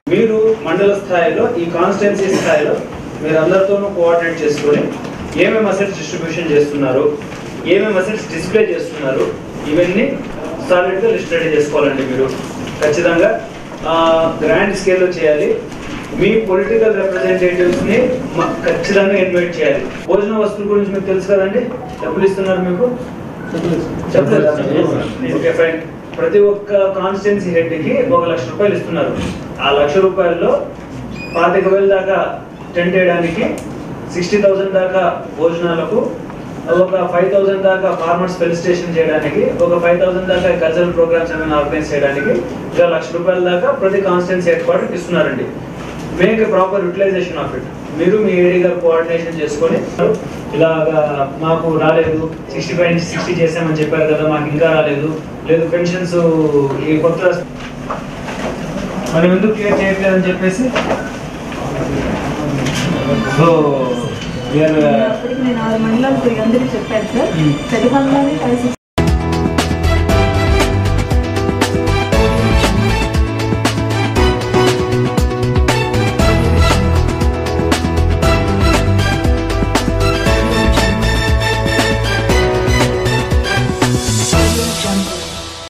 మీరు మండల స్థాయిలో ఈ కాన్స్టిట్యున్సీ స్థాయిలో మీరు అందరితోనూ కోఆర్డినేట్ చేసుకొని ఏమేమి అసెట్స్ డిస్ట్రిబ్యూషన్ చేస్తున్నారు ఏమేమి అసెట్స్ డిస్ప్లే చేస్తున్నారు ఇవన్నీ సాలిడ్గా లిస్ట్ రెడీ చేసుకోవాలండి మీరు ఖచ్చితంగా గ్రాండ్ స్కేల్లో చేయాలి మీ పొలిటికల్ రిప్రజెంటేటివ్స్ని ఖచ్చితంగా ఇన్వైట్ చేయాలి భోజన వస్తువుల గురించి మీకు తెలుసు కదండి డబ్బులు ఇస్తున్నారు మీకు చెప్పలేదా ఓకే ఫైన్ ప్రతి ఒక్క కాన్స్టిట్యున్సీ హెడ్ కి ఒక లక్ష రూపాయలు ఇస్తున్నారు ఆ లక్ష రూపాయల్లో పాతిక వేల దాకా టెంట్ వేయడానికి సిక్స్టీ థౌసండ్ దాకా భోజనాలకు ఒక ఫైవ్ థౌసండ్ దాకా ఫార్మర్స్ ఫెలిసిటేషన్ చేయడానికి ఒక ఫైవ్ థౌసండ్ దాకా కల్చరల్ ప్రోగ్రామ్స్ ఏమైనా ఆర్గనైజ్ చేయడానికి ఇలా లక్ష రూపాయల దాకా ప్రతి కాన్స్టిట్యున్సీ హెడ్ క్వార్టర్కి ఇస్తున్నారండి make proper utilisation of it మీరు మీ ఏడీ గారు కోఆర్డినేషన్ చేసుకొని ఇలాగా మాకు రాలేదు సిక్స్టీ ఫైవ్ నుంచి సిక్స్టీ చేసామని చెప్పారు కదా మాకు ఇంకా రాలేదు లేదు పెన్షన్స్ ఈ కొత్త మనం ఎందుకు క్లియర్ చేయట్లేదని చెప్పేసి సో అప్పటికి నేను ఆరు మండలాలు పోయి అందరికీ చెప్పాను సార్ మ్మ్. చదివాలని ఫైవ్ సిక్స్